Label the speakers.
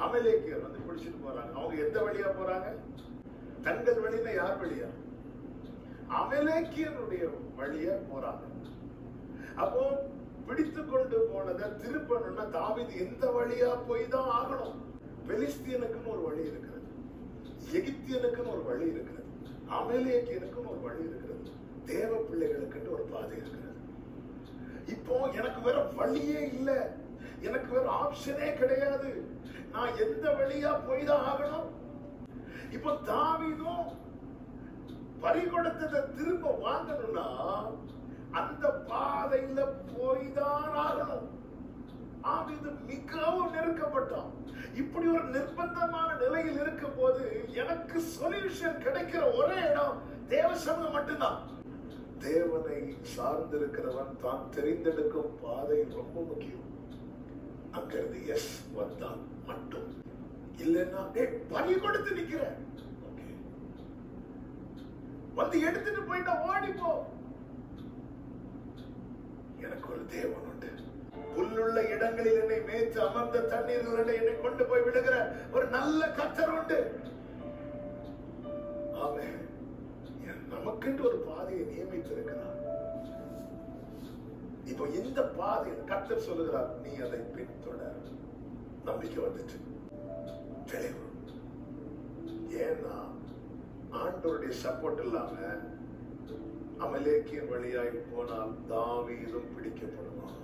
Speaker 1: அமலேக்கியர் வந்து பிடிச்சிட்டு போறாங்க அவங்க எந்த வழியா போறாங்க தங்கள் வழியில யார் வழியா அமலேக்கியனுடைய வழியா போறாங்க அப்போ பிடித்து கொண்டு போனதை திருப்பணும்னா தாவீது எந்த வழியா போய் தான் ஆகணும் பெலிஸ்தீனுக்குன்னு ஒரு வழி இருக்கிறது எகிப்தியனுக்குன்னு ஒரு வழி இருக்கிறது அமலேக்கியனுக்குன்னு ஒரு வழி இருக்கிறது தேவ பிள்ளைகளுக்குன்னு ஒரு பாதை இருக்கிறது இப்போ எனக்கு வேற வழியே இல்ல எனக்கு வேற ஆப்ஷனே கிடையாது நான் எந்த வழியா போய் தான் ஆகணும் இப்போ தாவீதும் பறி கொடுத்ததை திரும்ப வாங்கணும்னா அந்த பாதையில போய் தான் ஆகணும் ஆவிது மிகவும் நெருக்கப்பட்டான் இப்படி ஒரு நிர்பந்தமான நிலையில் இருக்கும் போது எனக்கு சொல்யூஷன் கிடைக்கிற ஒரே இடம் தேவசமம் மட்டும்தான் தேவனை சார்ந்திருக்கிறவன் தான் தெரிந்தெடுக்கும் பாதை ரொம்ப முக்கியம் அங்கிருந்து எஸ் வந்தான் மட்டும் இல்லைன்னா டேய் பறி கொடுத்து நிக்கிறேன் Okay. வந்து எடுத்துட்டு போயிட்டா ஓடி போ எனக்கு ஒரு தேவன் உண்டு புல்லுள்ள இடங்களில் என்னை மேய்த்து அமர்ந்த தண்ணீர்களுடன் என்னை கொண்டு போய் விடுகிற ஒரு நல்ல கத்தர் உண்டு ஆமென். என் நமக்கென்று ஒரு பாதையை நியமித்திருக்கிறார் இப்போ இந்த பாதையில் கத்தர் சொல்லுகிறார் நீ அதை பின்தொடர் நம்பிக்கை வந்துச்சு தெளிவு ஏன்னா ஆண்டோருடைய சப்போர்ட் இல்லாம அமலேக்கியன் வழியாய் போனால் தாவீதும் பிடிக்கப்படுவான்